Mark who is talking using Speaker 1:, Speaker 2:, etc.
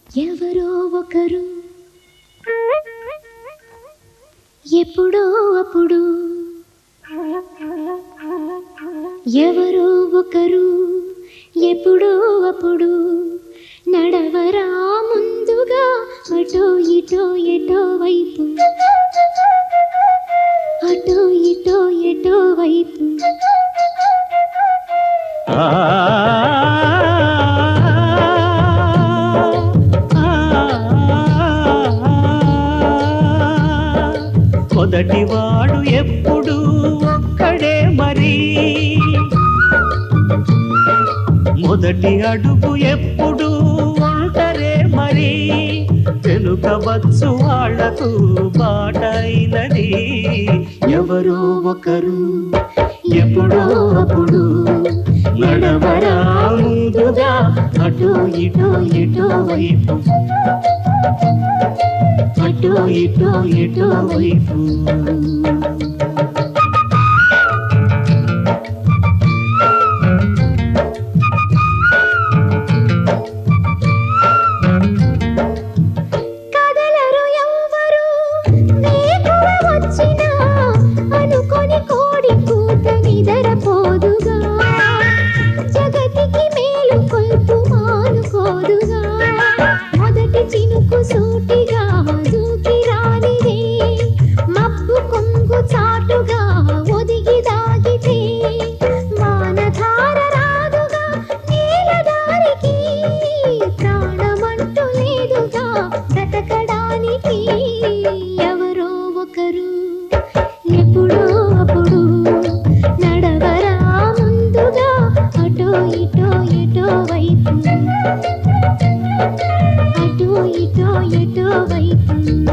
Speaker 1: ఎవరో ఒకరు ఎప్పుడో అప్పుడు ఎవరో ఒకరు ఎప్పుడో అప్పుడు నడవరా ముందుగా అటో ఇటో ఎటో వైపు అటో ఇటో ఎటో వైపు
Speaker 2: మొదటివాడు ఎప్పుడు ఒక్కడే మరి మొదటి అడుగు ఎప్పుడు ఒంటరే మరి వెనుకవచ్చు వాళ్లకు బాటైనది ఎవరో ఒకరు ఎప్పుడో అప్పుడు నడవరా ముందుగా అటో ఇటో ఎటో వైపు అటో ఇటో ఎటో వైపు
Speaker 1: కదలరు ఎవ్వరు వేకువ వచ్చినా అనుకొని కోడి కూత నిదరపోదుగా జగతికి మేలు కొల్పు మానుకోదుగా మొదటి చినుకు సూటిగా దూకి రానిదే మబ్బు కొంగు చాటుగా ఒదిగి దాగితే మానధార రాదుగా నేల దారికి ప్రాణమంటూ లేదుగా బ్రతకడానికి ఎవరో ఒకరు ఎప్పుడో అప్పుడు నడవరా ముందుగా అటో ఇటో ఎటో వైపు అటో ఇటో ఎటో వైపు